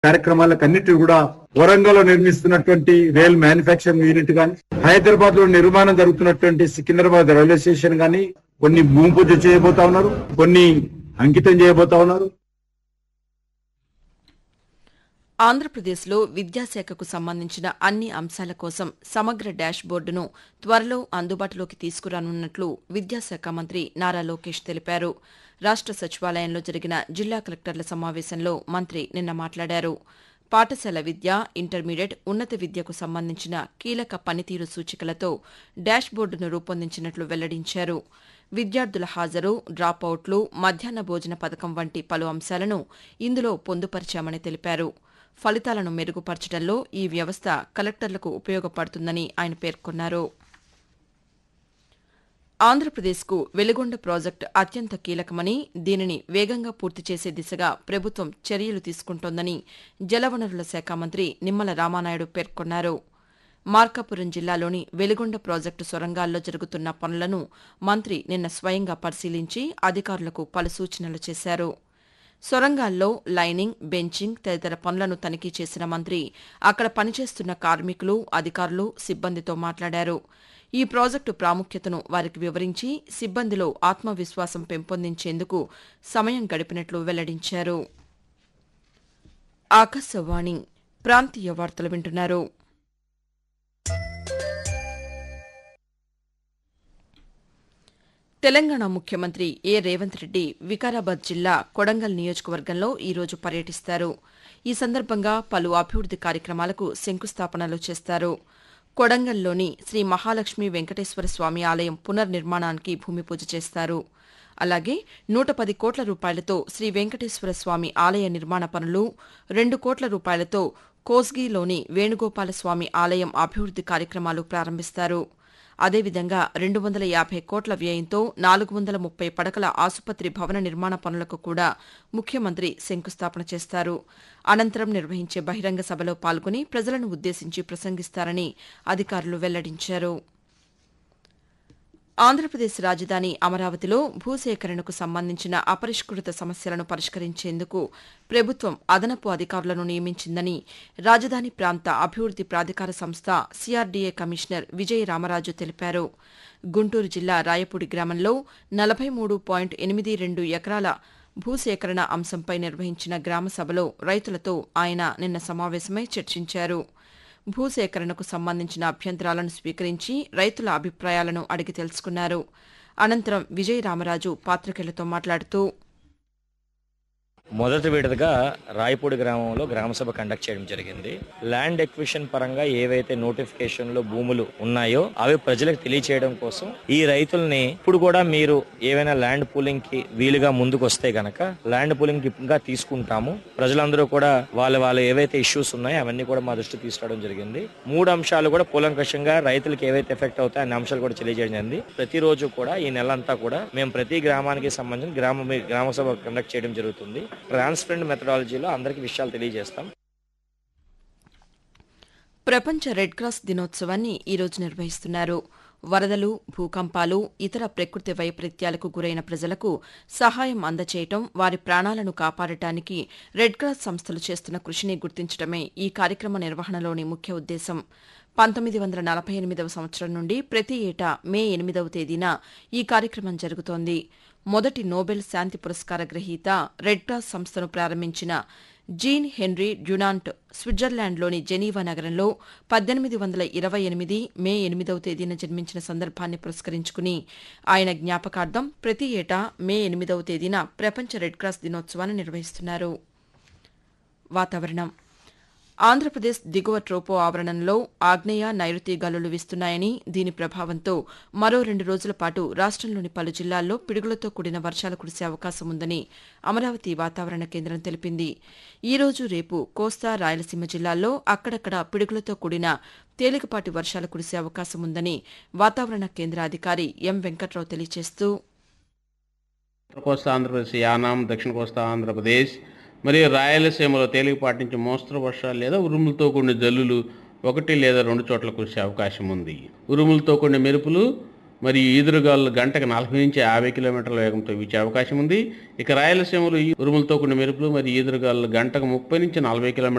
కార్యక్రమాలకు అన్నిటి కూడా వరంగల్ లో నిర్మిస్తున్నటువంటి రైల్ మ్యానుఫ్యాక్చరింగ్ యూనిట్ గాని హైదరాబాద్ లో నిర్మాణం జరుగుతున్నటువంటి సికింద్రాబాద్ రైల్వే స్టేషన్ గాని కొన్ని భూమి పూజ చేయబోతా ఉన్నారు కొన్ని అంకితం చేయబోతా ఉన్నారు ఆంధ్రప్రదేశ్లో విద్యాశాఖకు సంబంధించిన అన్ని అంశాల కోసం సమగ్ర డాష్ బోర్డును త్వరలో అందుబాటులోకి తీసుకురానున్నట్లు విద్యాశాఖ మంత్రి నారా లోకేష్ తెలిపారు రాష్ట సచివాలయంలో జరిగిన జిల్లా కలెక్టర్ల సమావేశంలో మంత్రి నిన్న మాట్లాడారు పాఠశాల విద్య ఇంటర్మీడియట్ ఉన్నత విద్యకు సంబంధించిన కీలక పనితీరు సూచికలతో డాష్ బోర్డును రూపొందించినట్లు వెల్లడించారు విద్యార్థుల హాజరు డ్రాపౌట్లు మధ్యాహ్న భోజన పథకం వంటి పలు అంశాలను ఇందులో పొందుపరిచామని తెలిపారు ఫలితాలను మెరుగుపరచడంలో ఈ వ్యవస్థ కలెక్టర్లకు ఉపయోగపడుతుందని ఆయన పేర్కొన్నారు ఆంధ్రప్రదేశ్కు వెలుగొండ ప్రాజెక్టు అత్యంత కీలకమని దీనిని వేగంగా పూర్తి చేసే దిశగా ప్రభుత్వం చర్యలు తీసుకుంటోందని జలవనరుల శాఖ మంత్రి నిమ్మల రామానాయుడు పేర్కొన్నారు మార్కాపురం జిల్లాలోని వెలుగొండ ప్రాజెక్టు సొరంగాల్లో జరుగుతున్న పనులను మంత్రి నిన్న స్వయంగా పరిశీలించి అధికారులకు పలు సూచనలు చేశారు సొరంగాల్లో లైనింగ్ బెంచింగ్ తదితర పనులను తనిఖీ చేసిన మంత్రి అక్కడ పనిచేస్తున్న కార్మికులు అధికారులు సిబ్బందితో మాట్లాడారు ఈ ప్రాజెక్టు ప్రాముఖ్యతను వారికి వివరించి సిబ్బందిలో ఆత్మవిశ్వాసం పెంపొందించేందుకు సమయం గడిపినట్లు వెల్లడించారు ఆకాశవాణి ప్రాంతీయ వార్తలు వింటున్నారు తెలంగాణ ముఖ్యమంత్రి ఏ రేవంత్ రెడ్డి వికారాబాద్ జిల్లా కొడంగల్ నియోజకవర్గంలో ఈరోజు పర్యటిస్తారు ఈ సందర్భంగా పలు అభివృద్ది కార్యక్రమాలకు శంకుస్థాపనలు చేస్తారు కొడంగల్లోని శ్రీ మహాలక్ష్మి వెంకటేశ్వర స్వామి ఆలయం పునర్నిర్మాణానికి భూమి పూజ చేస్తారు అలాగే నూట పది కోట్ల రూపాయలతో శ్రీ వెంకటేశ్వర స్వామి ఆలయ నిర్మాణ పనులు రెండు కోట్ల రూపాయలతో కోస్గిలోని వేణుగోపాల స్వామి ఆలయం అభివృద్ది కార్యక్రమాలు ప్రారంభిస్తారు అదేవిధంగా రెండు వందల యాభై కోట్ల వ్యయంతో నాలుగు వందల ముప్పై పడకల ఆసుపత్రి భవన నిర్మాణ పనులకు కూడా ముఖ్యమంత్రి శంకుస్థాపన చేస్తారు అనంతరం నిర్వహించే బహిరంగ సభలో పాల్గొని ప్రజలను ఉద్దేశించి ప్రసంగిస్తారని అధికారులు వెల్లడించారు ఆంధ్రప్రదేశ్ రాజధాని అమరావతిలో భూసేకరణకు సంబంధించిన అపరిష్కృత సమస్యలను పరిష్కరించేందుకు ప్రభుత్వం అదనపు అధికారులను నియమించిందని రాజధాని ప్రాంత అభివృద్ది ప్రాధికార సంస్థ సిఆర్డీఏ కమిషనర్ విజయ రామరాజు తెలిపారు గుంటూరు జిల్లా రాయపూడి గ్రామంలో నలభై మూడు పాయింట్ ఎనిమిది రెండు ఎకరాల భూసేకరణ అంశంపై నిర్వహించిన గ్రామ సభలో రైతులతో ఆయన నిన్న సమావేశమై చర్చించారు భూసేకరణకు సంబంధించిన అభ్యంతరాలను స్వీకరించి రైతుల అభిప్రాయాలను అడిగి తెలుసుకున్నారు అనంతరం విజయ రామరాజు పాతికేయులతో మాట్లాడుతూ మొదటి విడతగా రాయపూడి గ్రామంలో గ్రామసభ కండక్ట్ చేయడం జరిగింది ల్యాండ్ ఎక్విషన్ పరంగా ఏవైతే నోటిఫికేషన్లో భూములు ఉన్నాయో అవి ప్రజలకు తెలియచేయడం కోసం ఈ రైతుల్ని ఇప్పుడు కూడా మీరు ఏవైనా ల్యాండ్ పూలింగ్ కి వీలుగా ముందుకు వస్తే గనక ల్యాండ్ పూలింగ్ గా తీసుకుంటాము ప్రజలందరూ కూడా వాళ్ళ వాళ్ళ ఏవైతే ఇష్యూస్ ఉన్నాయో అవన్నీ కూడా మా దృష్టికి తీసుకురావడం జరిగింది మూడు అంశాలు కూడా కూలంకషంగా రైతులకు ఏవైతే ఎఫెక్ట్ అవుతాయో అన్ని అంశాలు కూడా తెలియజేయడం జరిగింది ప్రతిరోజు కూడా ఈ నెలంతా కూడా మేము ప్రతి గ్రామానికి సంబంధించిన గ్రామ గ్రామ సభ కండక్ట్ చేయడం జరుగుతుంది ట్రాన్స్పరెంట్ మెథడాలజీలో అందరికీ విషయాలు తెలియజేస్తాం ప్రపంచ రెడ్ క్రాస్ దినోత్సవాన్ని ఈరోజు నిర్వహిస్తున్నారు వరదలు భూకంపాలు ఇతర ప్రకృతి వైపరీత్యాలకు గురైన ప్రజలకు సహాయం అందచేయటం వారి ప్రాణాలను కాపాడటానికి రెడ్ క్రాస్ సంస్థలు చేస్తున్న కృషిని గుర్తించడమే ఈ కార్యక్రమ నిర్వహణలోని ముఖ్య ఉద్దేశం పంతొమ్మిది వందల నలభై ఎనిమిదవ సంవత్సరం నుండి ప్రతి ఏటా మే ఎనిమిదవ తేదీన ఈ కార్యక్రమం జరుగుతోంది మొదటి నోబెల్ శాంతి పురస్కార గ్రహీత రెడ్ క్రాస్ సంస్థను ప్రారంభించిన జీన్ హెన్రీ డ్యునాంట్ స్విట్జర్లాండ్లోని జెనీవా నగరంలో పద్దెనిమిది వందల ఇరవై ఎనిమిది మే ఎనిమిదవ తేదీన జన్మించిన సందర్భాన్ని పురస్కరించుకుని ఆయన జ్ఞాపకార్థం ప్రతి ఏటా మే ఎనిమిదవ తేదీన ప్రపంచ రెడ్ క్రాస్ దినోత్సవాన్ని నిర్వహిస్తున్నారు వాతావరణం ఆంధ్రప్రదేశ్ దిగువ ట్రోపో ఆవరణంలో ఆగ్నేయ నైరుతి గాలులు వీస్తున్నాయని దీని ప్రభావంతో మరో రెండు రోజుల పాటు రాష్టంలోని పలు జిల్లాల్లో పిడుగులతో కూడిన వర్షాలు కురిసే అవకాశం ఉందని అమరావతి వాతావరణ కేంద్రం తెలిపింది ఈ రోజు రేపు కోస్తా రాయలసీమ జిల్లాల్లో అక్కడక్కడ పిడుగులతో కూడిన తేలికపాటి వర్షాలు కురిసే అవకాశం ఉందని వాతావరణ కేంద్ర అధికారి ఎం వెంకట్రావు తెలియజేస్తూ ఉత్తర కోస్తా ఆంధ్రప్రదేశ్ యానాం దక్షిణ కోస్తా ఆంధ్రప్రదేశ్ మరియు రాయలసీమలో తేలికపాటి నుంచి మోస్తరు వర్షాలు లేదా ఉరుములతో కూడిన జల్లులు ఒకటి లేదా రెండు చోట్ల కురిసే అవకాశం ఉంది ఉరుములతో కూడిన మెరుపులు మరియు ఈదురుగాలు గంటకు నలభై నుంచి యాభై కిలోమీటర్ల వేగంతో వీచే అవకాశం ఉంది ఇక రాయలసీమలో ఈ ఉరుములతో కూడిన మెరుపులు మరియు ఈదురుగాలు గంటకు ముప్పై నుంచి నలభై కిలోమీటర్ల